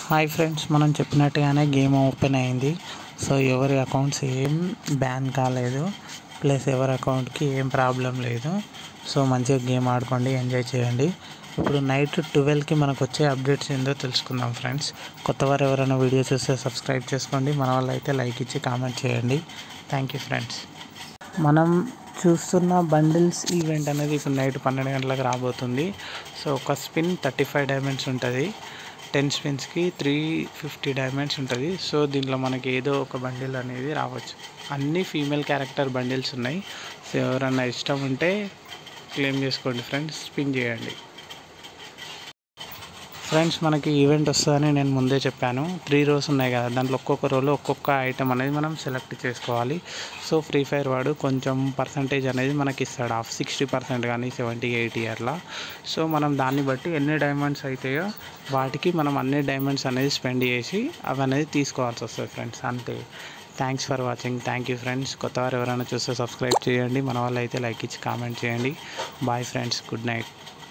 hi friends మనం చెప్పినట్టుగానే game open అయింది సో ఎవరి అకౌంట్స్ ఏం బ్యాన్ కాలేదు ప్లస్ ఎవరి అకౌంట్కి ఏం ప్రాబ్లం లేదు సో మంచిగా గేమ్ ఆడుకోండి ఎంజాయ్ చేయండి ఇప్పుడు నైట్ ట్వెల్వ్కి మనకు వచ్చే అప్డేట్స్ ఏందో తెలుసుకుందాం ఫ్రెండ్స్ కొత్త వారు ఎవరైనా వీడియో చూస్తే సబ్స్క్రైబ్ చేసుకోండి మన వాళ్ళు అయితే లైక్ ఇచ్చి కామెంట్ చేయండి థ్యాంక్ యూ ఫ్రెండ్స్ మనం చూస్తున్న బండిల్స్ ఈవెంట్ అనేది ఇప్పుడు నైట్ పన్నెండు గంటలకు రాబోతుంది సో ఒక స్పిన్ థర్టీ ఫైవ్ డైమండ్స్ ఉంటుంది టెన్ స్పిన్స్కి త్రీ ఫిఫ్టీ డైమండ్స్ ఉంటుంది సో దీంట్లో మనకి ఏదో ఒక బండిల్ అనేది రావచ్చు అన్ని ఫీమేల్ క్యారెక్టర్ బండిల్స్ ఉన్నాయి సో ఎవరన్నా ఇష్టం ఉంటే క్లెయిమ్ చేసుకోండి ఫ్రెండ్స్ స్పిన్ చేయండి ఫ్రెండ్స్ మనకి ఈవెంట్ వస్తుందని నేను ముందే చెప్పాను త్రీ రోస్ ఉన్నాయి కదా దాంట్లో ఒక్కొక్క రోలో ఒక్కొక్క ఐటమ్ అనేది మనం సెలెక్ట్ చేసుకోవాలి సో ఫ్రీ ఫైర్ వాడు కొంచెం పర్సంటేజ్ అనేది మనకి ఇస్తాడు హాఫ్ సిక్స్టీ పర్సెంట్ కానీ సెవెంటీ ఎయిటీ అట్లా సో మనం దాన్ని బట్టి ఎన్ని డైమండ్స్ అవుతాయో వాటికి మనం అన్ని డైమండ్స్ అనేది స్పెండ్ చేసి అవి అనేది తీసుకోవాల్సి వస్తుంది ఫ్రెండ్స్ అంతే thanks for watching thank you friends కొత్త వారు ఎవరైనా చూస్తే సబ్స్క్రైబ్ చేయండి మన వాళ్ళు అయితే లైక్ ఇచ్చి కామెంట్ చేయండి బాయ్ ఫ్రెండ్స్ గుడ్ నైట్